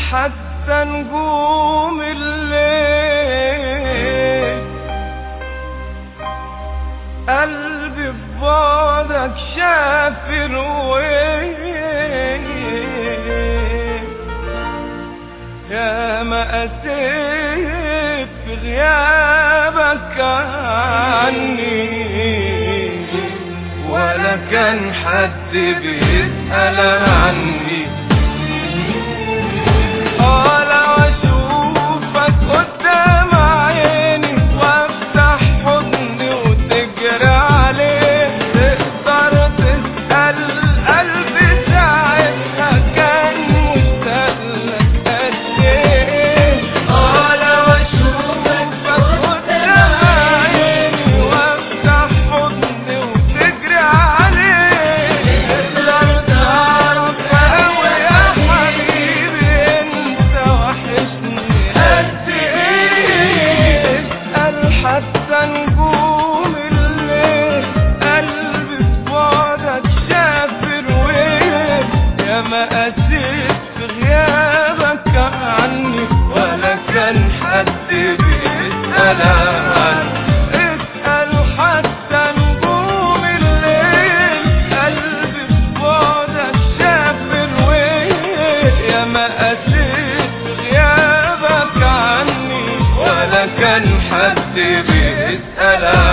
حتى نجوم الليل قلبي في بعدك شاف الويل يا ما قسيت في غيابك عني ولا كان حد بيسأل عني اه لو اشوفك قدام عيني وافتح حضني وتجري عليه تقدر تسأل قلبي ساعتها كان مشتاق لك قد ايه اه لو اشوفك قدام عيني وافتح حضني وتجري عليه تقدر تعرف قوي يا حبيبي انت وحشني قد ايه اسأل حتى نجوم الليل قلبي في بعدك شاف الويل يا ما قسيت في غيابك عني ولا كان حد بيسأل عني اسأل حتى نجوم الليل قلبي في بعدك شاف الويل يا ما قسيت في غيابك عني ولا كان حد بيسأل عني